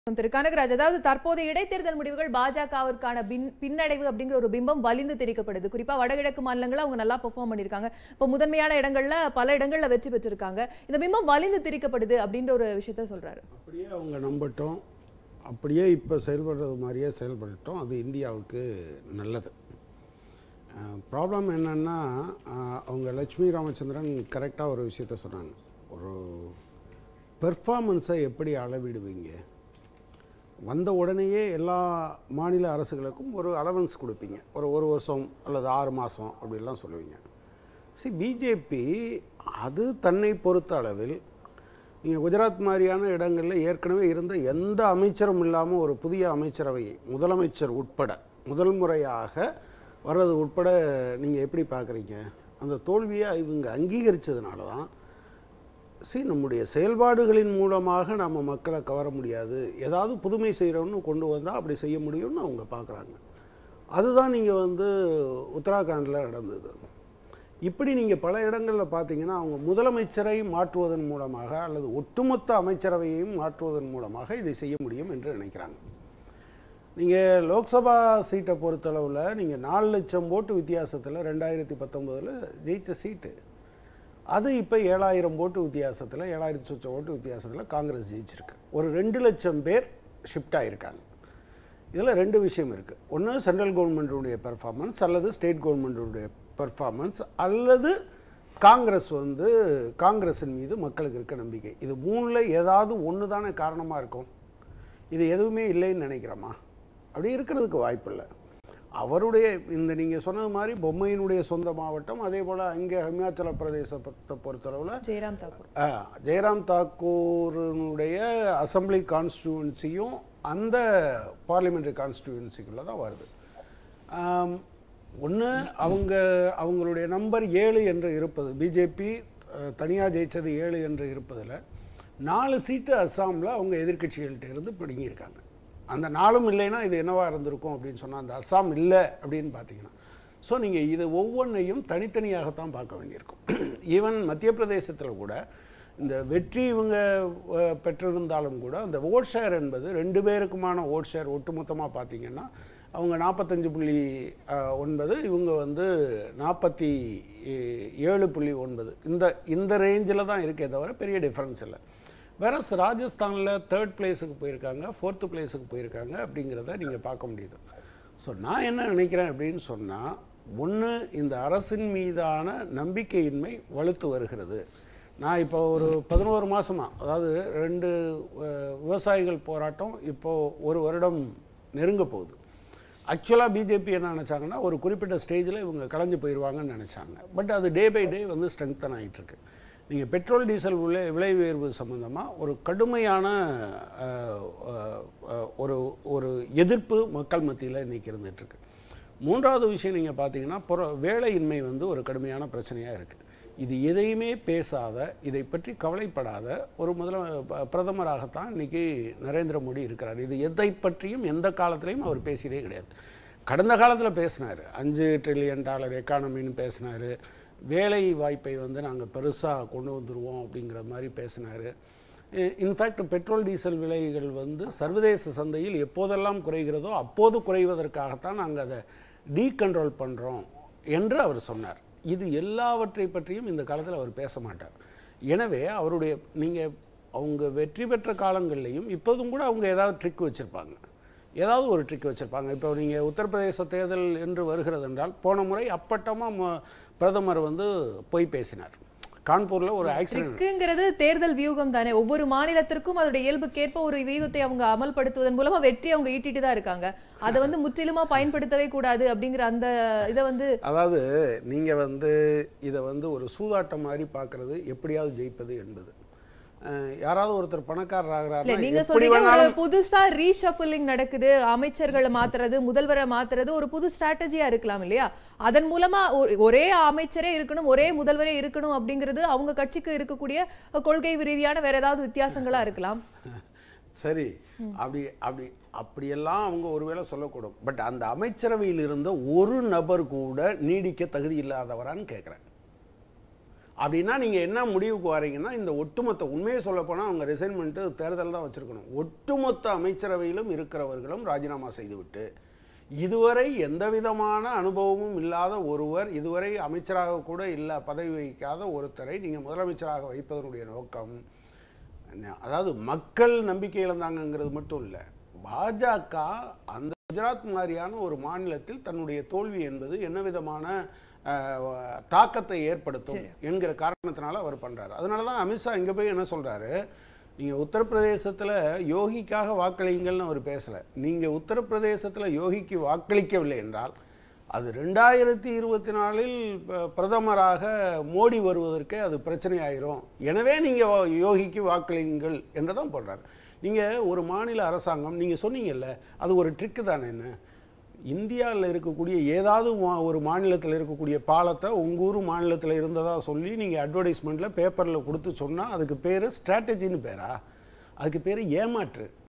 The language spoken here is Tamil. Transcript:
திரு கனகராஜ் அதாவது தற்போதைய இடைத்தேர்தல் முடிவுகள் பாஜகவிற்கான பின்- பின்னடைவு அப்படிங்கிற ஒரு பிம்பம் வலிந்து தெரிக்கப்படுது குறிப்பா வடகிழக்கு மாநிலங்கள்ல அவங்க நல்லா பெர்ஃபார்ம் பண்ணிருக்காங்க இப்போ முதன்மையான இடங்கள்ல பல இடங்கள்ல வெற்றி பெற்றிருக்காங்க இந்த பிம்பம் வலிந்து திரிக்கப்படுது அப்படின்ற ஒரு விஷயத்த சொல்றாரு அப்படியே அவங்க நம்பட்டும் அப்படியே இப்போ செயல்படுறது மாதிரியே செயல்படட்டும் அது இந்தியாவுக்கு நல்லது ப்ராப்ளம் என்னன்னா அஹ், அவங்க லட்சுமி ராமச்சந்திரன் கரெக்டாக ஒரு விஷயத்த சொன்னாங்க ஒரு பெர்ஃபார்மன்ஸை எப்படி அளவிடுவீங்க வந்த உடனேயே எல்லா மாநில அரசுகளுக்கும் ஒரு அலவன்ஸ் கொடுப்பீங்க ஒரு ஒரு வருஷம் அல்லது ஆறு மாதம் அப்படிலாம் சொல்லுவீங்க சரி பிஜேபி அது தன்னை பொறுத்த அளவில் நீங்கள் குஜராத் மாதிரியான இடங்களில் ஏற்கனவே இருந்த எந்த அமைச்சரும் இல்லாமல் ஒரு புதிய அமைச்சரவையை முதலமைச்சர் உட்பட முதல் முறையாக வர்றது உட்பட நீங்கள் எப்படி பார்க்குறீங்க அந்த தோல்வியை இவங்க அங்கீகரித்ததுனால தான் சரி நம்முடைய செயல்பாடுகளின் மூலமாக நம்ம மக்களை கவர முடியாது ஏதாவது புதுமை செய்கிறோன்னு கொண்டு வந்தால் அப்படி செய்ய முடியும்னு அவங்க பார்க்குறாங்க அதுதான் நீங்கள் வந்து உத்தராகண்டில் நடந்தது இப்படி நீங்கள் பல இடங்களில் பார்த்தீங்கன்னா அவங்க முதலமைச்சரை மாற்றுவதன் மூலமாக அல்லது ஒட்டுமொத்த அமைச்சரவையையும் மாற்றுவதன் மூலமாக இதை செய்ய முடியும் என்று நினைக்கிறாங்க நீங்கள் லோக்சபா சீட்டை பொறுத்தளவில் நீங்கள் நாலு லட்சம் ஓட்டு வித்தியாசத்தில் ரெண்டாயிரத்தி பத்தொம்போதில் ஜெயிச்ச சீட்டு அது இப்போ ஏழாயிரம் ஓட்டு வித்தியாசத்தில் ஏழாயிரத்தி சொச்சம் ஓட்டு வித்தியாசத்தில் காங்கிரஸ் ஜெயிச்சிருக்கு ஒரு ரெண்டு லட்சம் பேர் ஷிஃப்ட் ஆகியிருக்காங்க இதில் ரெண்டு விஷயம் இருக்குது ஒன்று சென்ட்ரல் கவர்மெண்ட்டுடைய பெர்ஃபார்மன்ஸ் அல்லது ஸ்டேட் கவர்மெண்ட்டுடைய பெர்ஃபார்மன்ஸ் அல்லது காங்கிரஸ் வந்து காங்கிரஸின் மீது மக்களுக்கு இருக்க நம்பிக்கை இது மூணில் ஏதாவது ஒன்று தானே காரணமாக இருக்கும் இது எதுவுமே இல்லைன்னு நினைக்கிறோமா அப்படி இருக்கிறதுக்கு வாய்ப்பில்லை அவருடைய இந்த நீங்கள் சொன்னது மாதிரி பொம்மையினுடைய சொந்த மாவட்டம் அதே போல் அங்கே ஹிமாச்சல பிரதேசத்தை பொறுத்தளவில் ஜெயராம் தாக்கூர் ஆ, ஜெயராம் தாக்கூரினுடைய அசம்பிளி கான்ஸ்டியூவன்சியும் அந்த பார்லிமெண்ட்ரி கான்ஸ்டியூவன்சிக்குள்ளே தான் வருது ஒன்று அவங்க அவங்களுடைய நம்பர் ஏழு என்று இருப்பது பிஜேபி தனியாக ஜெயிச்சது ஏழு என்று இருப்பதில் நாலு சீட்டு அஸ்ஸாமில் அவங்க எதிர்க்கட்சிகள்கிட்ட இருந்து பிடுங்கியிருக்காங்க அந்த நாளும் இல்லைன்னா இது என்னவா இருந்திருக்கும் அப்படின்னு சொன்னால் அந்த அஸ்ஸாம் இல்லை அப்படின்னு பார்த்தீங்கன்னா ஸோ நீங்கள் இது ஒவ்வொன்றையும் தனித்தனியாகத்தான் பார்க்க வேண்டியிருக்கும் ஈவன் மத்திய பிரதேசத்தில் கூட இந்த வெற்றி இவங்க அஹ், பெற்றிருந்தாலும் கூட அந்த ஓட் ஷேர் என்பது ரெண்டு பேருக்குமான ஓட் ஷேர் ஒட்டுமொத்தமாக பார்த்தீங்கன்னா அவங்க நாற்பத்தஞ்சு புள்ளி அஹ், ஒன்பது இவங்க வந்து நாற்பத்தி ஏழு புள்ளி ஒன்பது இந்த இந்த ரேஞ்சில் தான் இருக்கே தவிர பெரிய டிஃப்ரென்ஸ் இல்லை வேற ராஜஸ்தானில் தேர்ட் பிளேஸுக்கு போயிருக்காங்க ஃபோர்த்து பிளேஸுக்கு போயிருக்காங்க அப்படிங்கிறத நீங்கள் பார்க்க முடியுது ஸோ நான் என்ன நினைக்கிறேன் அப்படின்னு சொன்னால் ஒன்று இந்த அரசின் மீதான நம்பிக்கையின்மை வலுத்து வருகிறது நான் இப்போ ஒரு பதினோரு மாசமா அதாவது ரெண்டு அஹ், விவசாயிகள் போராட்டம் இப்போ ஒரு வருடம் நெருங்க போகுது ஆக்சுவலாக பிஜேபி என்ன நினச்சாங்கன்னா ஒரு குறிப்பிட்ட ஸ்டேஜில் இவங்க கலைஞ்சு போயிடுவாங்கன்னு நினச்சாங்க பட் அது டே பை டே வந்து ஸ்ட்ரெங்தன் ஆகிட்டு இருக்கு நீங்கள் பெட்ரோல் டீசல் விலை விலை உயர்வு சம்மந்தமாக ஒரு கடுமையான அஹ், அஹ், அஹ், ஒரு ஒரு எதிர்ப்பு மக்கள் மத்தியில் இன்னைக்கு இருந்துட்டு இருக்கு மூன்றாவது விஷயம் நீங்கள் பார்த்தீங்கன்னா புற வேலையின்மை வந்து ஒரு கடுமையான பிரச்சனையாக இருக்குது இது எதையுமே பேசாத இதை பற்றி கவலைப்படாத ஒரு முதல ப- பிரதமராகத்தான் இன்னைக்கு நரேந்திர மோடி இருக்கிறார் இது எதை பற்றியும் எந்த காலத்திலையும் அவர் பேசியதே கிடையாது கடந்த காலத்தில் பேசினார் அஞ்சு ட்ரில்லியன் டாலர் எக்கானமின்னு பேசினார் வேலை வாய்ப்பை வந்து நாங்கள் பெருசாக கொண்டு வந்துருவோம் அப்படிங்கிற மாதிரி பேசினார் இன்ஃபேக்ட் பெட்ரோல் டீசல் விலைகள் வந்து சர்வதேச சந்தையில் எப்போதெல்லாம் குறைகிறதோ அப்போது குறைவதற்காகத்தான் நாங்கள் அதை டீகண்ட்ரோல் பண்ணுறோம் என்று அவர் சொன்னார் இது எல்லாவற்றை பற்றியும் இந்த காலத்தில் அவர் பேச மாட்டார் எனவே அவருடைய நீங்கள் அவங்க வெற்றி பெற்ற காலங்கள்லையும் இப்போதும் கூட அவங்க ஏதாவது ட்ரிக் வச்சுருப்பாங்க ஏதாவது ஒரு ட்ரிக் வச்சுருப்பாங்க இப்போ நீங்கள் உத்தரப்பிரதேச தேர்தல் என்று வருகிறது என்றால் போன முறை அப்பட்டமாக பிரதமர் வந்து போய் பேசினார் கான்பூரில் ஒரு ஆக்சிடென்ட் ட்ரிக்குங்கிறது தேர்தல் வியூகம் தானே ஒவ்வொரு மாநிலத்திற்கும் அதோட இயல்புக்கேற்ப ஒரு வியூகத்தை அவங்க அமல்படுத்துவதன் மூலமா வெற்றி அவங்க ஈட்டிட்டு தான் இருக்காங்க அதை வந்து முற்றிலுமா பயன்படுத்தவே கூடாது அப்படிங்கிற அந்த இதை வந்து அதாவது நீங்கள் வந்து இதை வந்து ஒரு சூதாட்டம் மாதிரி பார்க்கறது எப்படியாவது ஜெயிப்பது என்பது அஹ் யாராவது ஒருத்தர் பணக்காரர் இல்ல ஆகிறாருன்னா நீங்க எப்படி சொல்றீங்க ஒரு வேணாலும் புதுசா ரீஷஃபிளிங் நடக்குது அமைச்சர்களை மாத்துறது முதல்வரை மாத்துறது ஒரு புது ஸ்ட்ராட்டஜியா இருக்கலாம் இல்லையா அதன் மூலமா ஒ- ஒரே அமைச்சரே இருக்கணும் ஒரே முதல்வரே இருக்கணும் அப்படிங்கிறது அவங்க கட்சிக்கு இருக்கக்கூடிய கொள்கை ரீதியான வேற ஏதாவது வித்தியாசங்களா இருக்கலாம் சரி அப்படி அப்படி அப்படியெல்லாம் அவங்க ஒருவேளை சொல்லக்கூடும் பட் அந்த அமைச்சரவையில் இருந்த ஒரு நபர் கூட நீடிக்க தகுதி இல்லாதவரான்னு கேட்குறேன் அப்படின்னா நீங்கள் என்ன முடிவுக்கு வரீங்கன்னா இந்த ஒட்டுமொத்த உண்மையை சொல்லப்போனால் அவங்க ரிசைன்மெண்ட்டு தேர்தல் தான் வச்சுருக்கணும் ஒட்டுமொத்த அமைச்சரவையிலும் இருக்கிறவர்களும் ராஜினாமா செய்துவிட்டு இதுவரை எந்த விதமான அனுபவமும் இல்லாத ஒருவர் இதுவரை அமைச்சராக கூட இல்லை பதவி வகிக்காத ஒருத்தரை நீங்கள் முதலமைச்சராக வைப்பதனுடைய நோக்கம் என்ன, அதாவது மக்கள் நம்பிக்கை இழந்தாங்கங்கிறது மட்டும் இல்லை பாஜக அந்த குஜராத் மாதிரியான ஒரு மாநிலத்தில் தன்னுடைய தோல்வி என்பது என்ன விதமான அஹ், தாக்கத்தை ஏற்படுத்தும் என்கிற காரணத்தினால அவர் பண்றாரு அதனால தான் அமித்ஷா இங்க போய் என்ன சொல்றாரு நீங்க உத்தரப்பிரதேசத்துல யோகிக்காக வாக்களிங்கள்னு அவர் பேசல நீங்க உத்தரப்பிரதேசத்துல யோகிக்கு வாக்களிக்கவில்லை என்றால் அது ரெண்டாயிரத்தி இருபத்தி நாலில் ப- பிரதமராக மோடி வருவதற்கே அது பிரச்சனை ஆயிரும் எனவே நீங்க வா- யோகிக்கு வாக்களியுங்கள் என்றுதான் போடுறாரு நீங்க ஒரு மாநில அரசாங்கம் நீங்க சொன்னீங்கல்ல அது ஒரு ட்ரிக்கு தானே என்ன இந்தியாவில் இருக்கக்கூடிய ஏதாவது மா- ஒரு மாநிலத்தில் இருக்கக்கூடிய பாலத்தை உங்கள் ஊர் மாநிலத்தில் இருந்ததா சொல்லி நீங்கள் அட்வர்டைஸ்மெண்ட்டில் பேப்பரில் கொடுத்து சொன்னால் அதுக்கு பேர் ஸ்ட்ராட்டஜின்னு பேரா அதுக்கு பேர் ஏமாற்று